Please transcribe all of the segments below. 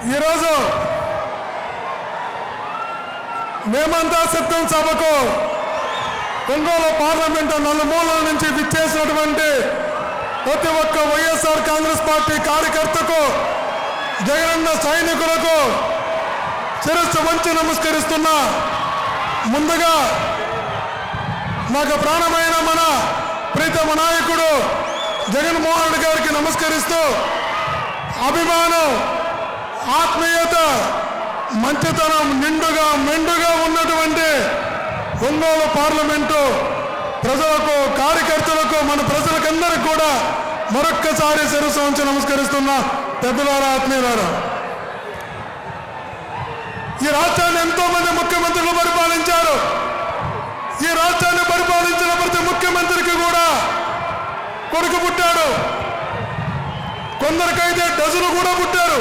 ఈరోజు మేమంతా సిద్ధం సభకు ఒంగోలు పార్లమెంటు నలుమూలల నుంచి విచ్చేసినటువంటి ప్రతి ఒక్క వైఎస్ఆర్ కాంగ్రెస్ పార్టీ కార్యకర్తకు జగనన్న సైనికులకు శిరస్సు వంచి నమస్కరిస్తున్నా ముందుగా నాకు ప్రాణమైన మన ప్రీతమ నాయకుడు జగన్మోహన్ రెడ్డి గారికి నమస్కరిస్తూ అభిమానం ఆత్మీయత మంచితనం నిండుగా మెండుగా ఉన్నటువంటి ఒంగోలు పార్లమెంటు ప్రజలకు కార్యకర్తలకు మన ప్రజలకందరికి కూడా మరొక్కసారి శిరస్సు ఉంచి నమస్కరిస్తున్న పెద్దలారా ఆత్మీయులారా ఈ రాష్ట్రాన్ని ఎంతో మంది ముఖ్యమంత్రులు పరిపాలించారు ఈ రాష్ట్రాన్ని పరిపాలించిన ప్రతి ముఖ్యమంత్రికి కూడా కొడుకు పుట్టాడు కొందరికైతే డజను కూడా పుట్టారు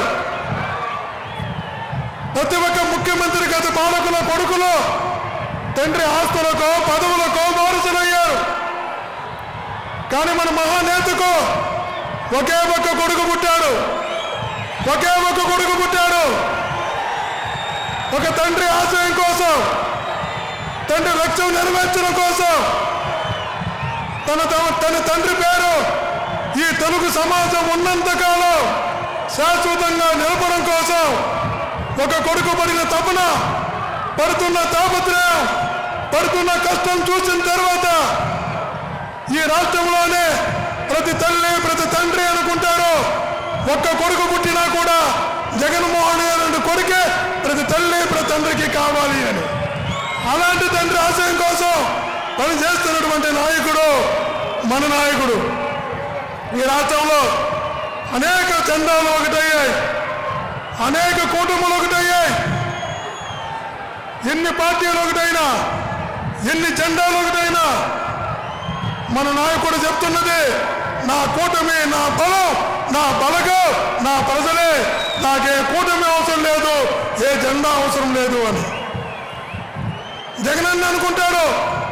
ప్రతి ఒక్క ముఖ్యమంత్రి గత పాలకుల కొడుకులు తండ్రి ఆస్తులకో పదవులకో వారసులయ్యారు కానీ మన మహానేతకు ఒకే ఒక్క కొడుకు పుట్టాడు ఒకే ఒక్క కొడుకు పుట్టాడు ఒక తండ్రి ఆశయం కోసం తండ్రి లక్ష్యం నెరవేర్చడం కోసం తన తమ- తన తండ్రి పేరు ఈ తెలుగు సమాజం ఉన్నంతకాలం శాశ్వతంగా నిలపడం కోసం ఒక కొడుకు పడిన తపన పడుతున్న తాపత్రయం పడుతున్న కష్టం చూసిన తర్వాత ఈ రాష్ట్రంలోనే ప్రతి తల్లి ప్రతి తండ్రి అనుకుంటారు ఒక్క కొడుకు పుట్టినా కూడా జగన్మోహన్ రెడ్డి కొడుకే ప్రతి తల్లి ప్రతి తండ్రికి కావాలి అని అలాంటి తండ్రి ఆశయం కోసం పని చేస్తున్నటువంటి నాయకుడు మన నాయకుడు ఈ రాష్ట్రంలో అనేక చందాలు ఒకటయ్యాయి అనేక కూటములు ఒకటయ్యాయి ఎన్ని పార్టీలు ఒకటైనా ఎన్ని జెండాలు ఒకటైనా మన నాయకుడు చెప్తున్నది నా కూటమి నా బలం నా బలగం నా ప్రజలే నాకే కూటమి అవసరం లేదు ఏ జెండా అవసరం లేదు అని జగనన్న అనుకుంటాడు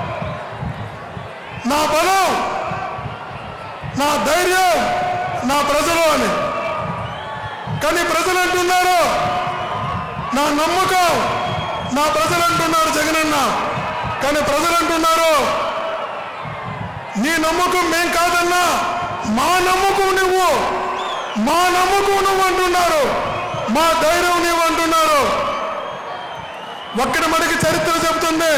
నా బలం నా ధైర్యం నా ప్రజలు అని కానీ ప్రజలు అంటున్నారు నా నమ్మకం నా ప్రజలు అంటున్నారు జగనన్న కానీ ప్రజలు అంటున్నారు నీ నమ్మకం మేం కాదన్నా మా నమ్మకం నువ్వు మా నమ్మకం నువ్వు అంటున్నారు మా ధైర్యం నువ్వు అంటున్నారు ఒక్కడి మడికి చరిత్ర చెబుతుంది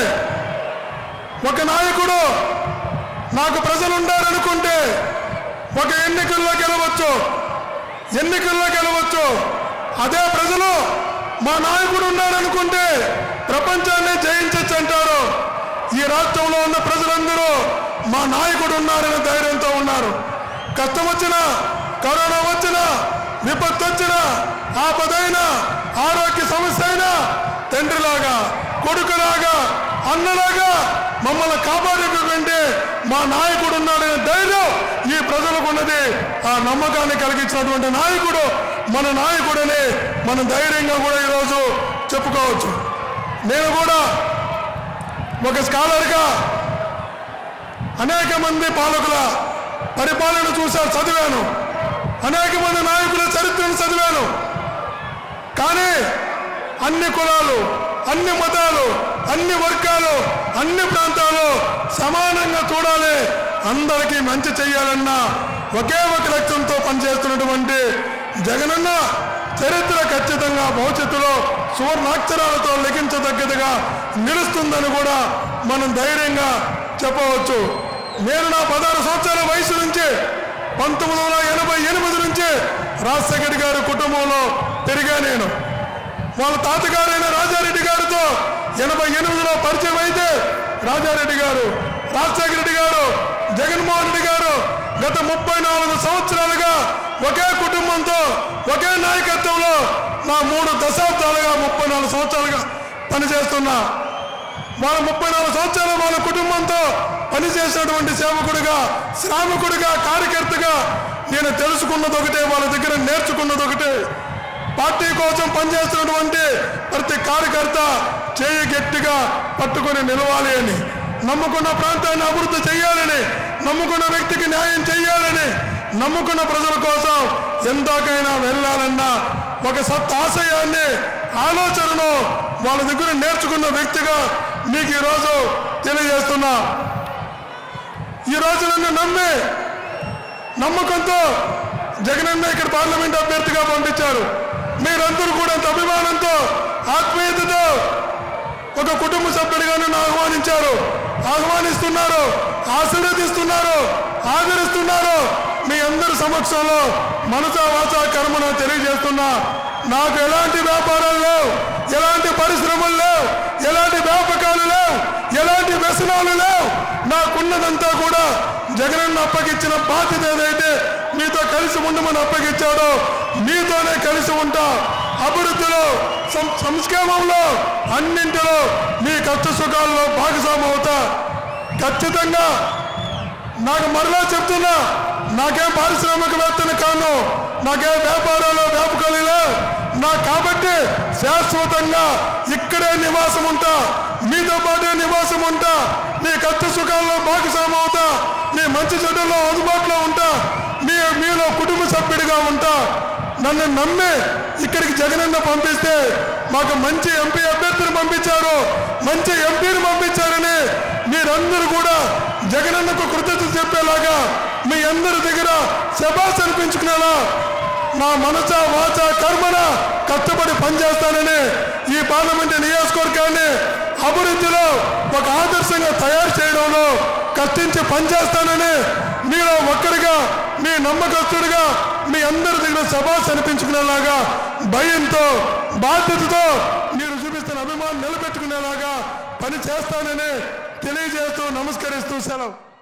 ఒక నాయకుడు నాకు ప్రజలు ఉండాలనుకుంటే ఒక ఎన్నికల్లో గెలవచ్చు ఎన్నికల్లో గెలవచ్చు అదే ప్రజలు మా నాయకుడు ఉన్నారనుకుంటే ప్రపంచాన్ని జయించచ్చు అంటారు ఈ రాష్ట్రంలో ఉన్న ప్రజలందరూ మా నాయకుడు ఉన్నారనే ధైర్యంతో ఉన్నారు కష్టం వచ్చినా కరోనా వచ్చినా విపత్తు వచ్చినా ఆపదైనా ఆరోగ్య సమస్య అయినా తండ్రిలాగా కొడుకులాగా అన్నలాగా మమ్మల్ని కాపాడేటటువంటి మా నాయకుడు ఉన్నాడనే ధైర్యం ఈ ప్రజలకు ఉన్నది ఆ నమ్మకాన్ని కలిగించినటువంటి నాయకుడు మన నాయకుడని మనం ధైర్యంగా కూడా ఈరోజు చెప్పుకోవచ్చు నేను కూడా ఒక స్కాలర్గా అనేక మంది పాలకుల పరిపాలన చూశాను చదివాను అనేక మంది నాయకుల చరిత్రను చదివాను కానీ అన్ని కులాలు అన్ని మతాలు అన్ని వర్గాలు అన్ని ప్రాంతాలు సమానంగా చూడాలి అందరికీ మంచి చేయాలన్న ఒకే ఒక లక్ష్యంతో పనిచేస్తున్నటువంటి జగనన్న చరిత్ర ఖచ్చితంగా భవిష్యత్తులో సువర్ణాక్షరాలతో లిఖించదగ్గదిగా నిలుస్తుందని కూడా మనం ధైర్యంగా చెప్పవచ్చు నేను నా పదహారు సంవత్సరాల వయసు నుంచి పంతొమ్మిది వందల ఎనభై ఎనిమిది నుంచి రాజశేఖర్ గారి కుటుంబంలో పెరిగా నేను వాళ్ళ తాతగారైన రాజారెడ్డి గారితో ఎనభై ఎనిమిదిలో పరిచయం అయితే రాజారెడ్డి గారు రాజశేఖర రెడ్డి గారు జగన్మోహన్ రెడ్డి గారు గత ముప్పై నాలుగు సంవత్సరాలుగా ఒకే కుటుంబంతో ఒకే నాయకత్వంలో నా మూడు దశాబ్దాలుగా ముప్పై నాలుగు సంవత్సరాలుగా పనిచేస్తున్నా వాళ్ళ ముప్పై నాలుగు సంవత్సరాలు వాళ్ళ కుటుంబంతో పనిచేసినటువంటి సేవకుడిగా శ్రామికుడిగా కార్యకర్తగా నేను తెలుసుకున్నది ఒకటే వాళ్ళ దగ్గర నేర్చుకున్నది ఒకటే పార్టీ కోసం పనిచేస్తున్నటువంటి ప్రతి కార్యకర్త చేయి గట్టిగా పట్టుకొని నిలవాలి అని నమ్ముకున్న ప్రాంతాన్ని అభివృద్ధి చేయాలని నమ్ముకున్న వ్యక్తికి న్యాయం చేయాలని నమ్ముకున్న ప్రజల కోసం ఎందాకైనా వెళ్ళాలన్న ఒక సత్ ఆశయాన్ని ఆలోచనను వాళ్ళ దగ్గర నేర్చుకున్న వ్యక్తిగా మీకు ఈరోజు తెలియజేస్తున్నా ఈరోజు నన్ను నమ్మి నమ్మకంతో జగనన్న ఇక్కడ పార్లమెంట్ అభ్యర్థిగా పంపించారు మీరందరూ కూడా అంత అభిమానంతో ఆత్మీయతతో ఒక కుటుంబ సభ్యుడిగా నన్ను ఆహ్వానించారు ఆహ్వానిస్తున్నారు ఆశీర్వదిస్తున్నారు ఆదరిస్తున్నారు మీ అందరి సమక్షంలో మనసా వాచా కర్మను తెలియజేస్తున్నా నాకు ఎలాంటి వ్యాపారాలు లేవు ఎలాంటి పరిశ్రమలు లేవు ఎలాంటి వ్యాపకాలు లేవు ఎలాంటి వ్యసనాలు లేవు నాకున్నదంతా కూడా జగనన్న అప్పగిచ్చిన బాధ్యత ఏదైతే మీతో కలిసి ఉండమని అప్పగించాడో మీతోనే కలిసి ఉంటా అభివృద్ధిలో సం- సంక్షేమంలో అన్నింటిలో మీ కష్ట సుఖాల్లో భాగస్వామి అవుతా ఖచ్చితంగా నాకు మరలా చెప్తున్నా నాకేం పారిశ్రామికవేత్తని కాను నాకేం వ్యాపారాలు వ్యాపకాలు లేవు నా కాబట్టి శాశ్వతంగా ఇక్కడే నివాసం ఉంటా మీతో పాటే నివాసం ఉంటా మీ కష్ట సుఖాల్లో భాగస్వామి అవుతా మీ మంచి చెడుల్లో అందుబాటులో ఉంటా మీ మీలో కుటుంబ సభ్యుడిగా ఉంటా నన్ను నమ్మి ఇక్కడికి జగనన్న పంపిస్తే మాకు మంచి ఎంపీ అభ్యర్థిని పంపించారు మంచి ఎంపీని పంపించారని మీరందరూ కూడా జగనన్నకు కృతజ్ఞత చెప్పేలాగా మీ అందరి దగ్గర శబాస్ అనిపించుకునేలా నా మనస వాచ కర్మన కష్టపడి పనిచేస్తానని ఈ పార్లమెంటు నియోజకవర్గాన్ని అభివృద్ధిలో ఒక ఆదర్శంగా తయారు చేయడంలో కష్టించి పనిచేస్తానని మీలో ఒక్కరిగా మీ నమ్మకస్తుడిగా మీ అందరి దగ్గర సభాస్ అనిపించుకునేలాగా భయంతో బాధ్యతతో మీరు చూపిస్తున్న అభిమానం నిలబెట్టుకునేలాగా పని చేస్తానని తెలియజేస్తూ నమస్కరిస్తూ సెలవు